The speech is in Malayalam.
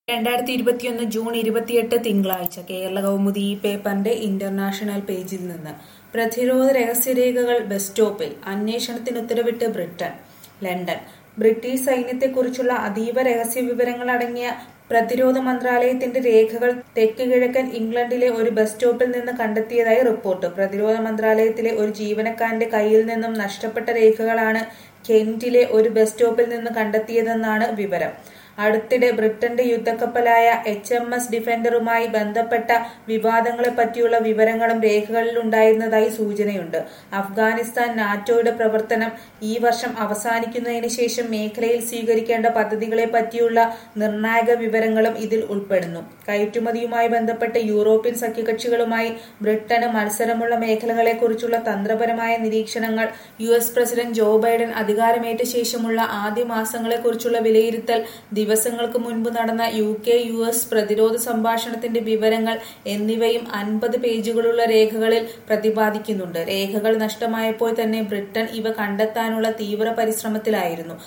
രണ്ടായിരത്തി ഇരുപത്തിയൊന്ന് ജൂൺ ഇരുപത്തിയെട്ട് തിങ്കളാഴ്ച കേരള കൗമുദി ഈ പേപ്പറിന്റെ ഇന്റർനാഷണൽ പേജിൽ നിന്ന് പ്രതിരോധ രഹസ്യരേഖകൾ ബസ് സ്റ്റോപ്പിൽ അന്വേഷണത്തിന് ഉത്തരവിട്ട് ബ്രിട്ടൻ ലണ്ടൻ ബ്രിട്ടീഷ് സൈന്യത്തെക്കുറിച്ചുള്ള അതീവ രഹസ്യ വിവരങ്ങൾ അടങ്ങിയ പ്രതിരോധ മന്ത്രാലയത്തിന്റെ രേഖകൾ തെക്ക് കിഴക്കൻ ഇംഗ്ലണ്ടിലെ ഒരു ബസ് സ്റ്റോപ്പിൽ നിന്ന് കണ്ടെത്തിയതായി റിപ്പോർട്ട് പ്രതിരോധ മന്ത്രാലയത്തിലെ ഒരു ജീവനക്കാരന്റെ കയ്യിൽ നിന്നും നഷ്ടപ്പെട്ട രേഖകളാണ് കെന്റിലെ ഒരു ബസ് സ്റ്റോപ്പിൽ നിന്ന് കണ്ടെത്തിയതെന്നാണ് വിവരം അടുത്തിടെ ബ്രിട്ടന്റെ യുദ്ധക്കപ്പലായ എച്ച് എം എസ് ഡിഫൻഡറുമായി ബന്ധപ്പെട്ട വിവാദങ്ങളെ പറ്റിയുള്ള വിവരങ്ങളും രേഖകളിൽ ഉണ്ടായിരുന്നതായി സൂചനയുണ്ട് അഫ്ഗാനിസ്ഥാൻ നാറ്റോയുടെ പ്രവർത്തനം ഈ വർഷം അവസാനിക്കുന്നതിന് ശേഷം മേഖലയിൽ സ്വീകരിക്കേണ്ട പദ്ധതികളെ പറ്റിയുള്ള നിർണായക വിവരങ്ങളും ഇതിൽ ഉൾപ്പെടുന്നു കയറ്റുമതിയുമായി ബന്ധപ്പെട്ട് യൂറോപ്യൻ സഖ്യകക്ഷികളുമായി ബ്രിട്ടന് മത്സരമുള്ള മേഖലകളെക്കുറിച്ചുള്ള തന്ത്രപരമായ നിരീക്ഷണങ്ങൾ U S president Joe Biden അധികാരമേറ്റ ശേഷമുള്ള ആദ്യ മാസങ്ങളെക്കുറിച്ചുള്ള വിലയിരുത്തൽ ദിവസങ്ങൾക്ക് മുൻപ് നടന്ന യു കെ യു എസ് പ്രതിരോധ സംഭാഷണത്തിന്റെ വിവരങ്ങൾ എന്നിവയും അൻപത് പേജുകളുള്ള രേഖകളിൽ പ്രതിപാദിക്കുന്നുണ്ട് രേഖകൾ നഷ്ടമായപ്പോൾ തന്നെ ബ്രിട്ടൻ ഇവ കണ്ടെത്താനുള്ള തീവ്ര പരിശ്രമത്തിലായിരുന്നു